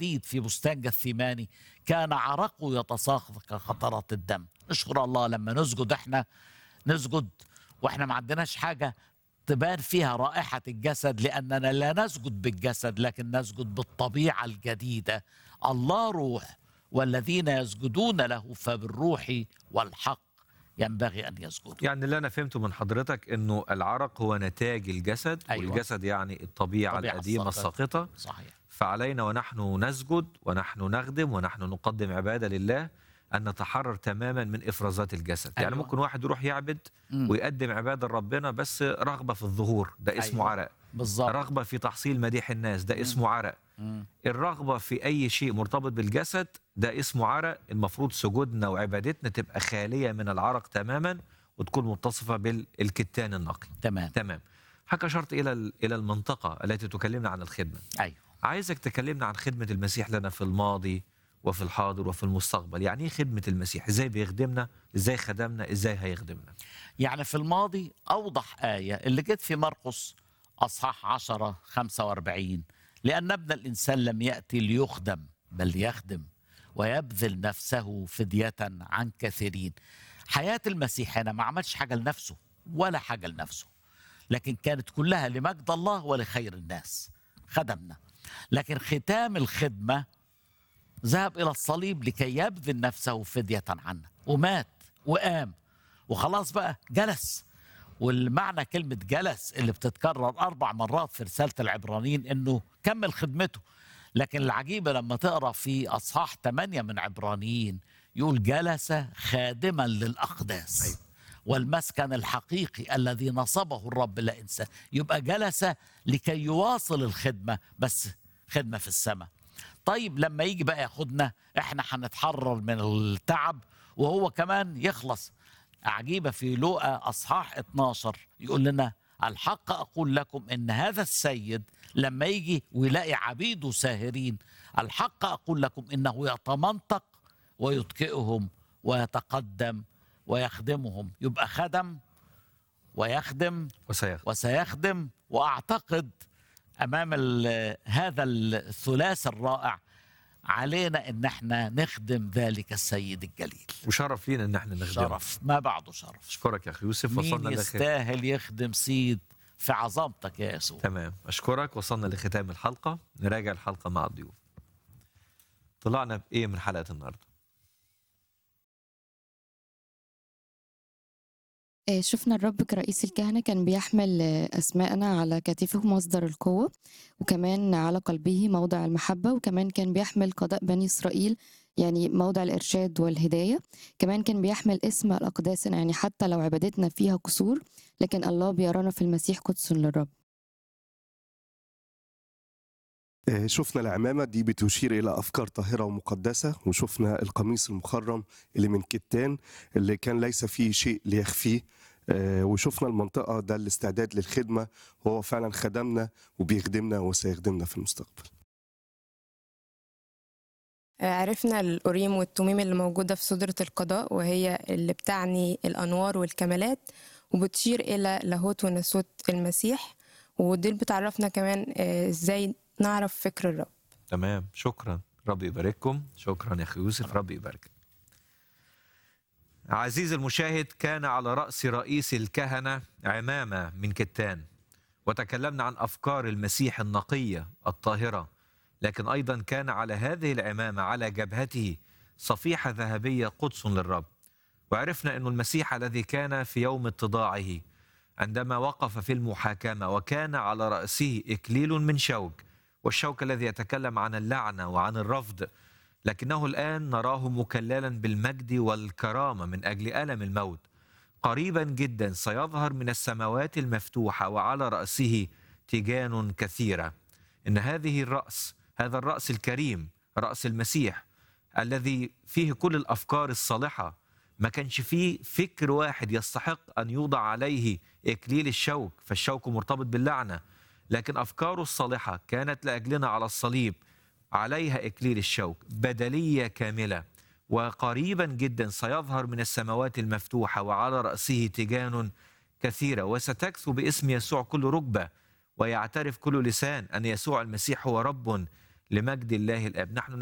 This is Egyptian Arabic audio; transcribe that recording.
الحديد في بستان جثيماني كان عرقه يتساقط كقطرات الدم اشكر الله لما نسجد احنا نسجد واحنا ما عندناش حاجه تبان فيها رائحه الجسد لاننا لا نسجد بالجسد لكن نسجد بالطبيعه الجديده الله روح والذين يسجدون له فبالروح والحق ينبغي ان يسجدوا يعني اللي انا فهمته من حضرتك انه العرق هو نتاج الجسد أيوة. والجسد يعني الطبيعه, الطبيعة القديمه الساقطة. الساقطه صحيح فعلينا ونحن نسجد ونحن نخدم ونحن نقدم عباده لله ان نتحرر تماما من افرازات الجسد يعني أيوة. ممكن واحد يروح يعبد مم. ويقدم عباده لربنا بس رغبه في الظهور ده اسمه أيوة. عرق بالظبط رغبه في تحصيل مديح الناس ده اسمه عرق مم. الرغبه في اي شيء مرتبط بالجسد ده اسمه عرق المفروض سجودنا وعبادتنا تبقى خاليه من العرق تماما وتكون متصفه بالكتان النقي تمام تمام حضرتك اشرت الى ال- الى المنطقه التي تكلمنا عن الخدمه ايوه عايزك تكلمنا عن خدمه المسيح لنا في الماضي وفي الحاضر وفي المستقبل يعني ايه خدمه المسيح ازاي بيخدمنا ازاي خدمنا ازاي هيخدمنا يعني في الماضي أوضح آية اللي جت في مرقس أصحاح 10 45 لأن ابن الإنسان لم يأتي ليخدم بل يخدم ويبذل نفسه فدية عن كثيرين حياة المسيح هنا ما عملش حاجة لنفسه ولا حاجة لنفسه لكن كانت كلها لمجد الله ولخير الناس خدمنا لكن ختام الخدمة ذهب إلى الصليب لكي يبذل نفسه فدية عنا ومات وقام وخلاص بقى جلس والمعنى كلمة جلس اللي بتتكرر أربع مرات في رسالة العبرانيين إنه كمل خدمته لكن العجيبة لما تقرأ في أصحاح 8 من عبرانيين يقول جلس خادما للأقداس أيوة. والمسكن الحقيقي الذي نصبه الرب لا إنسان يبقى جلس لكي يواصل الخدمة بس خدمة في السماء طيب لما يجي بقى ياخدنا احنا هنتحرر من التعب وهو كمان يخلص عجيبة في لوقا أصحاح 12 يقول لنا الحق أقول لكم إن هذا السيد لما يجي ويلاقي عبيده ساهرين الحق أقول لكم إنه يتمنطق ويتكئهم ويتقدم ويخدمهم يبقى خدم ويخدم وسيخدم وسيخدم واعتقد امام ال- هذا الثلاث الرائع علينا ان احنا نخدم ذلك السيد الجليل وشرف لينا ان احنا نخدمه شرف ما بعده شرف اشكرك يا اخي يوسف مين وصلنا لخ... يستاهل يخدم سيد في عظمتك يا يسوع تمام اشكرك وصلنا لختام الحلقه نراجع الحلقه مع الضيوف طلعنا بايه من حلقه النهارده آه، شفنا الرب كرئيس الكهنة كان بيحمل آه، أسماءنا على كتفه مصدر القوة وكمان على قلبه موضع المحبة وكمان كان بيحمل قضاء بني إسرائيل يعني موضع الإرشاد والهداية كمان كان بيحمل اسم الأقداس يعني حتى لو عبادتنا فيها قصور لكن الله بيرانا في المسيح قدس للرب آه، شفنا العمامة دي بتشير إلى أفكار طاهرة ومقدسة وشفنا القميص المخرم اللي من كتان اللي كان ليس فيه شيء ليخفيه آه، وشفنا المنطقة ده الاستعداد للخدمة هو فعلا خدمنا وبيخدمنا وسيخدمنا في المستقبل عرفنا الأوريم والتميم اللي موجودة في سدرة القضاء وهي اللي بتعني الأنوار والكمالات وبتشير إلى لاهوت وناسوت المسيح ودي اللي بتعرفنا كمان آه، إزاي نعرف فكر الرب تمام شكرا ربي يبارككم شكرا يا اخي يوسف ربي يبارك عزيزي المشاهد كان على راس رئيس الكهنه عمامه من كتان وتكلمنا عن افكار المسيح النقيه الطاهره لكن ايضا كان على هذه العمامه على جبهته صفيحه ذهبيه قدس للرب وعرفنا أن المسيح الذي كان في يوم اتضاعه عندما وقف في المحاكمه وكان على راسه اكليل من شوك والشوك الذي يتكلم عن اللعنه وعن الرفض لكنه الان نراه مكللا بالمجد والكرامه من اجل الم الموت قريبا جدا سيظهر من السماوات المفتوحه وعلى راسه تيجان كثيره ان هذه الراس هذا الراس الكريم راس المسيح الذي فيه كل الافكار الصالحه ما كانش فيه فكر واحد يستحق ان يوضع عليه اكليل الشوك فالشوك مرتبط باللعنه لكن افكاره الصالحه كانت لاجلنا على الصليب عليها اكليل الشوك بدليه كامله وقريبا جدا سيظهر من السماوات المفتوحه وعلى راسه تيجان كثيره وستكثو باسم يسوع كل ركبه ويعترف كل لسان ان يسوع المسيح هو رب لمجد الله الاب نحن